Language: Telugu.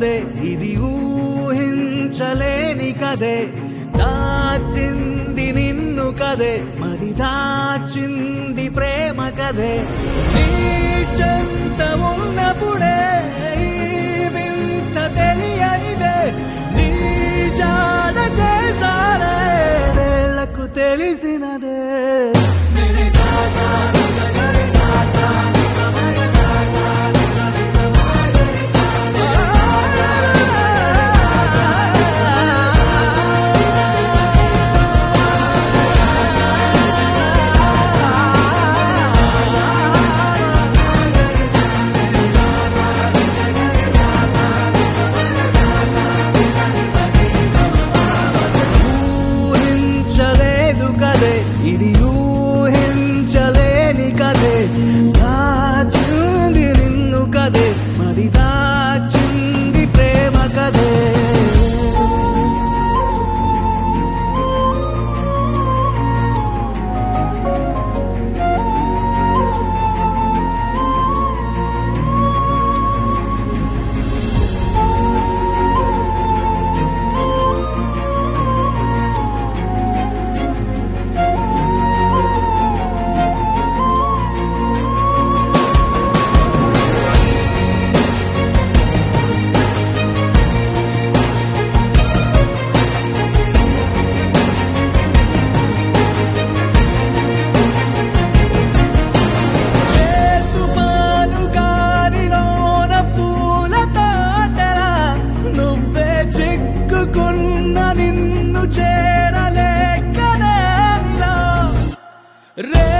కదే ఇది ఊహించలేని కదే దాచింది నిన్ను కదే మరి దాచింది ప్రేమ కదే నీ చెంత ఉన్నప్పుడే ఈ వింత తెలియనిదే నీ జాడ చేసారే వేళ్లకు తెలిసినదే ఊహించలేదు కదే ఇది ఊహించలేని కదే దాచింది నిన్ను కదే మరి దాచింది ప్రేమ కదే ఏ తుఫాను గాలిలోన పూల తోటలా నువ్వే చిక్కుకున్న నిన్ను చేరలేకనేలా రే